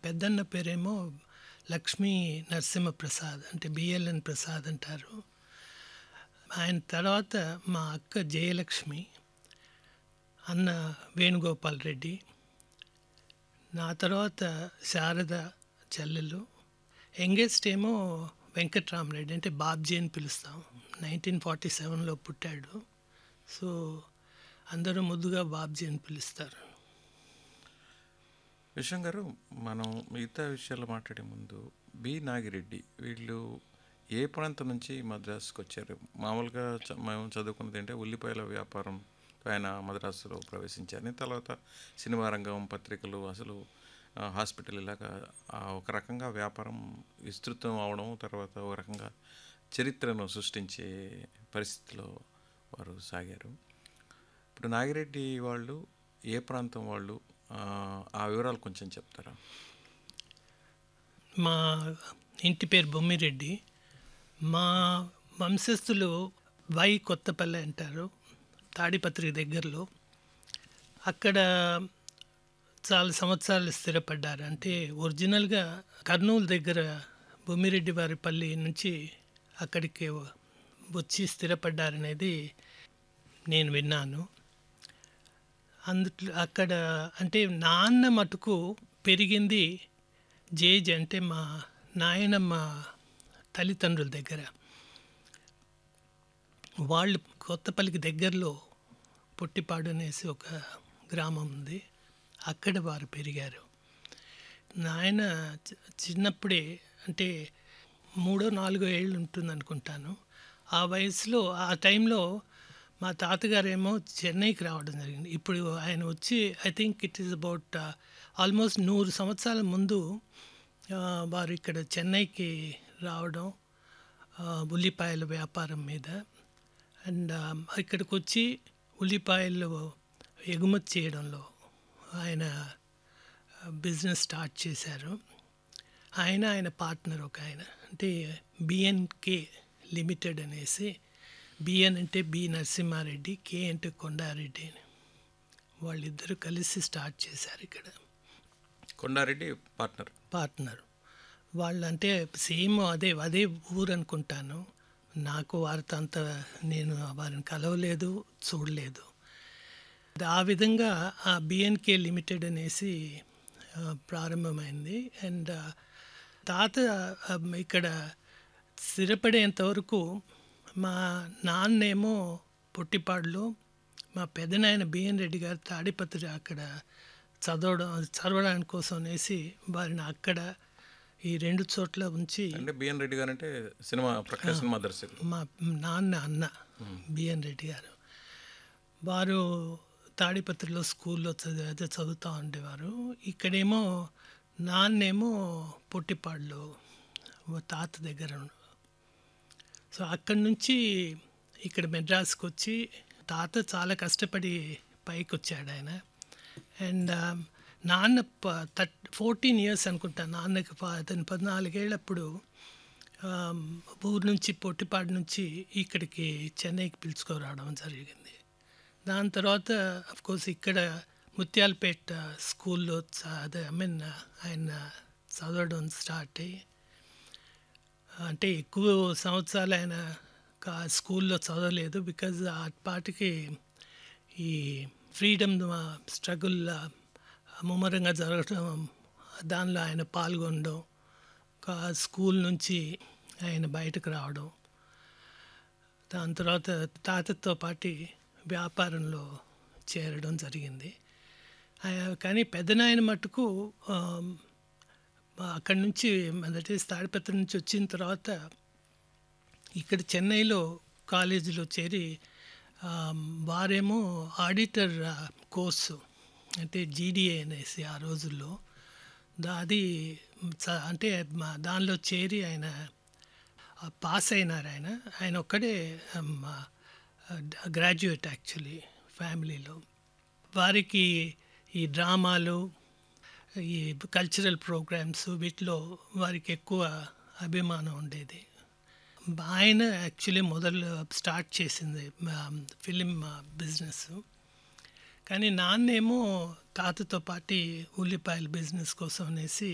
పెద్దన్న పేరేమో లక్ష్మీ నరసింహ ప్రసాద్ అంటే బిఎల్ఎన్ ప్రసాద్ అంటారు ఆయన తర్వాత మా అక్క జయలక్ష్మి అన్న వేణుగోపాల్ రెడ్డి నా తర్వాత శారద చెల్లెలు యంగెస్ట్ ఏమో వెంకట్రామరెడ్డి అంటే బాబ్జీ అని పిలుస్తాం నైన్టీన్ ఫార్టీ సెవెన్లో పుట్టాడు సో అందరూ ముద్దుగా బాబ్జీ అని పిలుస్తారు విశ్వం గారు మనం మిగతా విషయాలు మాట్లాడే ముందు బి నాగిరెడ్డి వీళ్ళు ఏ ప్రాంతం నుంచి మద్రాసుకు వచ్చారు మామూలుగా చ- మేము చదువుకున్నది అంటే ఉల్లిపాయల వ్యాపారం ఆయన మద్రాసులో ప్రవేశించారని తర్వాత సినిమా రంగం పత్రికలు అసలు ఆ, హాస్పిటల్ ఇలాగా ఆ, ఒక రకంగా వ్యాపారం విస్తృతం అవడం తర్వాత ఒక రకంగా చరిత్రను సృష్టించే పరిస్థితిలో వారు సాగారు ఇప్పుడు నాగిరెడ్డి వాళ్ళు ఏ ప్రాంతం వాళ్ళు ఆ, ఆ వివరాలు కొంచెం చెప్తారా మా ఇంటి పేరు బొమ్మిరెడ్డి మా వంశస్థులు వై కొత్తపల్లి అంటారు తాడిపత్రి దగ్గరలో అక్కడ చాలా సంవత్సరాలు స్థిరపడ్డారు అంటే ఒరిజినల్గా కర్నూలు దగ్గర బొమ్మిరెడ్డి వారిపల్లి నుంచి అక్కడికి వచ్చి స్థిరపడ్డారనేది నేను విన్నాను అందుట్లో అక్కడ అంటే నాన్న మటుకు పెరిగింది జేజ్ అంటే మా నాయనమ్మ తల్లిదండ్రుల దగ్గర వాళ్ళు కొత్తపల్లికి దగ్గరలో పొట్టిపాడు అనేసి ఒక గ్రామం ఉంది అక్కడ వారు పెరిగారు నాయన చి- చిన్నప్పుడే అంటే మూడో నాలుగో ఏళ్ళు ఉంటుంది అనుకుంటాను ఆ వయసులో ఆ టైంలో మా తాతగారేమో చెన్నైకి రావడం జరిగింది ఇప్పుడు ఆయన వచ్చి I think it is about almost నూరు సంవత్సరాల ముందు ఆ, వారు ఇక్కడ చెన్నైకి రావడం ఆ, ఉల్లిపాయల వ్యాపారం మీద అండ్ ఇక్కడికి వచ్చి ఉల్లిపాయలు ఎగుమతి చేయడంలో ఆయన బిజినెస్ స్టార్ట్ చేశారు ఆయన ఆయన పార్ట్నర్ ఒక ఆయన అంటే బిఎన్కే లిమిటెడ్ అనేసి బిఎన్ అంటే బి నరసింహారెడ్డి కే అంటే కొండారెడ్డి అని వాళ్ళిద్దరూ కలిసి స్టార్ట్ చేశారు ఇక్కడ కొండారెడ్డి పార్ట్నర్ పార్ట్నర్ వాళ్ళు అంటే సేమ్ అదే అదే ఊరు అనుకుంటాను నాకు వారితో అంత నేను వారిని కలవలేదు చూడలేదు ఆ విధంగా ఆ బిఎన్కే లిమిటెడ్ అనేసి ఆ, ప్రారంభమైంది అండ్ ఆ, తాత ఆ, ఇక్కడ స్థిరపడేంత వరకు మా నాన్నేమో పొట్టిపాడులో మా పెదనాయన బిఎన్ రెడ్డి గారు తాడిపత్రి అక్కడ చదవడం చదవడానికి కోసం అనేసి వారిని అక్కడ ఈ రెండు చోట్ల ఉంచి అంటే బిఎన్ రెడ్డి గారు అంటే సినిమా ప్రఖ్యాత సినిమా దర్శకులు మా నాన్న అన్న బిఎన్ రెడ్డి గారు వారు తాడిపత్రిలో స్కూల్లో చదివి అదే చదువుతూ ఉండేవారు ఇక్కడేమో నాన్నేమో పొట్టిపాడులో మా తాత దగ్గర ఉన్న- సో అక్కడి నుంచి ఇక్కడ మెడ్రాస్కి వచ్చి తాత చాలా కష్టపడి పైకి వచ్చాడు ఆయన అండ్ నాన్న థర్ట్ ఫోర్టీన్ ఇయర్స్ అనుకుంటా నాన్నకి ప- అతను పద్నాలుగేళ్ళప్పుడు ఆమ్, ఊరు నుంచి పొట్టిపాడు నుంచి ఇక్కడికి చెన్నైకి పిలుచుకురావడం జరిగింది దాని తర్వాత కోర్స్ ఇక్కడ ముత్యాలపేట స్కూల్లో చ- అదే ఐ మీన్ ఆయన చదవడం స్టార్ట్ అయ్యి అంటే ఎక్కువ సంవత్సరాలు ఆయన కా- స్కూల్లో చదవలేదు బికాజ్ ఆ పాటికి ఈ ఫ్రీడమ్ స్ట్రగుల్ ముమ్మరంగా జరగడం దానిలో ఆయన పాల్గొనడం కా- స్కూల్ నుంచి ఆయన బయటకు రావడం దాని తర్వాత తాతతో పాటు వ్యాపారంలో చేరడం జరిగింది ఆ- కానీ పెద్దనాయన మట్టుకు ఆమ్, అక్కడి నుంచి దట్ ఈస్ తాడిపత్రి నుంచి వచ్చిన తర్వాత ఇక్కడ చెన్నైలో కాలేజీలో చేరి ఆమ్, వారేమో ఆడిటర్ ఆ, కోర్సు అంటే జీడిఏ అనేసి ఆ రోజుల్లో దా- అది చ- అంటే మా- దానిలో చేరి ఆయన ఆ, పాస్ అయినారు ఆయన ఆయన ఒక్కడే గ్రాడ్యుయేట్ యాక్చువల్లీ ఫ్యామిలీలో వారికి ఈ డ్రామాలు ఈ కల్చరల్ ప్రోగ్రామ్స్ వీటిలో వారికి ఎక్కువ అభిమానం ఉండేది ఆయన యాక్చువల్లీ మొదలు స్టార్ట్ చేసింది ఫిలిం బిజినెస్ కానీ నాన్నేమో తాతతో పాటు ఉల్లిపాయల బిజినెస్ కోసం అనేసి